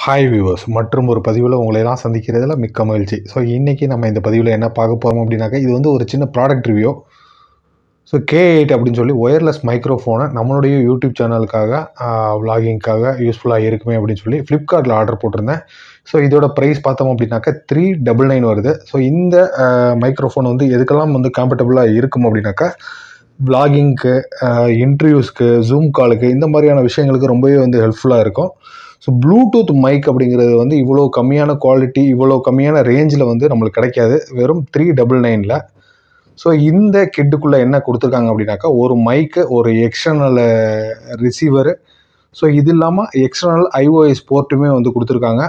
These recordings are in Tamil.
ஹாய் வியூவர்ஸ் மற்றும் ஒரு பதிவில் உங்களை எல்லாம் சந்திக்கிறதுல மிக்க மகிழ்ச்சி ஸோ இன்றைக்கி நம்ம இந்த பதிவில் என்ன பார்க்க போகிறோம் அப்படின்னாக்கா இது வந்து ஒரு சின்ன product review so K eight அப்படின்னு சொல்லி ஒயர்லெஸ் மைக்ரோஃபோனை நம்மளுடைய யூடியூப் சேனலுக்காக விலாகிங்க்காக யூஸ்ஃபுல்லாக இருக்குமே அப்படின்னு சொல்லி ஃப்ளிப்கார்ட்டில் ஆர்டர் போட்டிருந்தேன் ஸோ இதோட ப்ரைஸ் பார்த்தோம் அப்படின்னாக்கா த்ரீ டபுள் நைன் வருது ஸோ இந்த மைக்ரோஃபோன் வந்து எதுக்கெல்லாம் வந்து கம்ஃபர்டபுளாக இருக்கும் அப்படின்னாக்கா விலாகிங்க்கு இன்டர்வியூஸ்க்கு ஜூம் காலுக்கு இந்த மாதிரியான விஷயங்களுக்கு ரொம்பவே வந்து ஹெல்ப்ஃபுல்லாக இருக்கும் ஸோ ப்ளூடூத் மைக் அப்படிங்கிறது வந்து இவ்வளோ கம்மியான குவாலிட்டி இவ்வளோ கம்மியான ரேஞ்சில் வந்து நம்மளுக்கு கிடைக்காது வெறும் த்ரீ டபுள் நைனில் ஸோ இந்த கிட்டுக்குள்ளே என்ன கொடுத்துருக்காங்க அப்படின்னாக்கா ஒரு மைக்கு ஒரு எக்ஸ்டர்னல் ரிசீவரு ஸோ இது இல்லாமல் எக்ஸ்டர்னல் ஐஓஎஸ் போர்ட்டுமே வந்து கொடுத்துருக்காங்க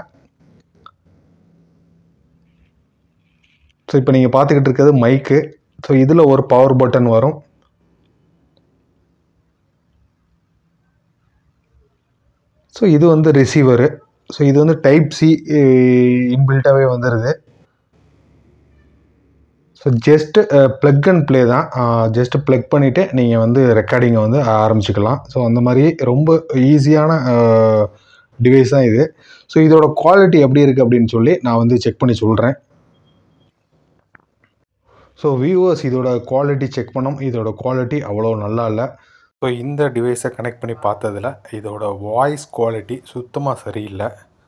ஸோ இப்போ நீங்கள் பார்த்துக்கிட்டு இருக்கிறது மைக்கு ஸோ இதில் ஒரு பவர் பட்டன் வரும் ஸோ இது வந்து ரிசீவரு ஸோ இது வந்து டைப் சி இன்பில்ட்டாகவே வந்துடுது so just plug and play தான் ஜஸ்ட்டு ப்ளக் பண்ணிவிட்டு நீங்கள் வந்து ரெக்கார்டிங்கை வந்து ஆரம்பிச்சுக்கலாம் ஸோ அந்த மாதிரி ரொம்ப ஈஸியான டிவைஸ் தான் இது ஸோ இதோட குவாலிட்டி எப்படி இருக்குது அப்படின்னு சொல்லி நான் வந்து செக் பண்ணி சொல்கிறேன் ஸோ வியூவர்ஸ் இதோட குவாலிட்டி செக் பண்ணோம் இதோட குவாலிட்டி அவ்வளோ நல்லா இல்லை ஸோ இந்த டிவைஸை கனெக்ட் பண்ணி பார்த்ததில் இதோட வாய்ஸ் குவாலிட்டி சுத்தமாக சரியில்லை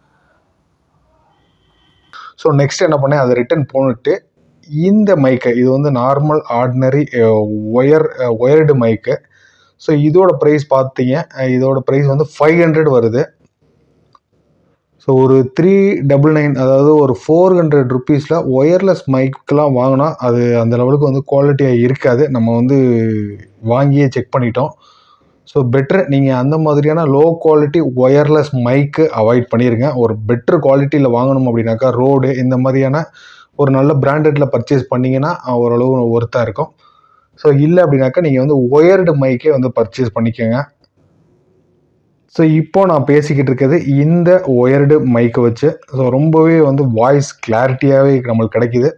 ஸோ நெக்ஸ்ட் என்ன பண்ணேன் அதை ரிட்டன் போட்டுட்டு இந்த மைக்கை இது வந்து normal ordinary wire wired mic so இதோட ப்ரைஸ் பார்த்தீங்க இதோட ப்ரைஸ் வந்து ஃபைவ் ஹண்ட்ரட் வருது ஸோ ஒரு த்ரீ டபுள் நைன் அதாவது ஒரு ஃபோர் ஹண்ட்ரட் ருப்பீஸில் ஒயர்லெஸ் மைக்கெலாம் வாங்கினா அது அந்த லெவலுக்கு வந்து குவாலிட்டியாக இருக்காது நம்ம வந்து வாங்கியே செக் பண்ணிட்டோம் ஸோ பெட்ரு நீங்கள் அந்த மாதிரியான low quality wireless mic avoid பண்ணிடுங்க ஒரு பெட்ரு குவாலிட்டியில் வாங்கணும் அப்படின்னாக்கா ரோடு இந்த மாதிரியான ஒரு நல்ல பிராண்டடில் பர்ச்சேஸ் பண்ணிங்கன்னா ஓரளவு ஒர்த்தாக இருக்கும் ஸோ இல்லை அப்படின்னாக்கா நீங்கள் வந்து ஒயர்டு மைக்கே வந்து பர்ச்சேஸ் பண்ணிக்கோங்க ஸோ இப்போ நான் பேசிக்கிட்டு இருக்கிறது இந்த ஒயர்டு மைக்கை வச்சு ஸோ ரொம்பவே வந்து வாய்ஸ் கிளாரிட்டியாகவே நம்மளுக்கு கிடைக்கிது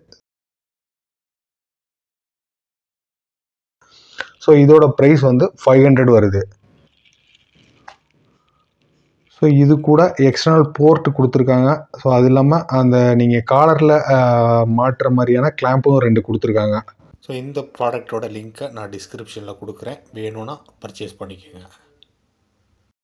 ஸோ இதோட ப்ரைஸ் வந்து ஃபைவ் ஹண்ட்ரட் வருது ஸோ இது கூட எக்ஸ்டர்னல் போர்ட் கொடுத்துருக்காங்க ஸோ அது இல்லாமல் அந்த நீங்கள் காலரில் மாட்டுற மாதிரியான கிளாம்பும் ரெண்டு கொடுத்துருக்காங்க ஸோ இந்த ப்ராடக்டோட லிங்க்கை நான் டிஸ்கிரிப்ஷனில் கொடுக்குறேன் வேணும்னா பர்ச்சேஸ் பண்ணிக்கோங்க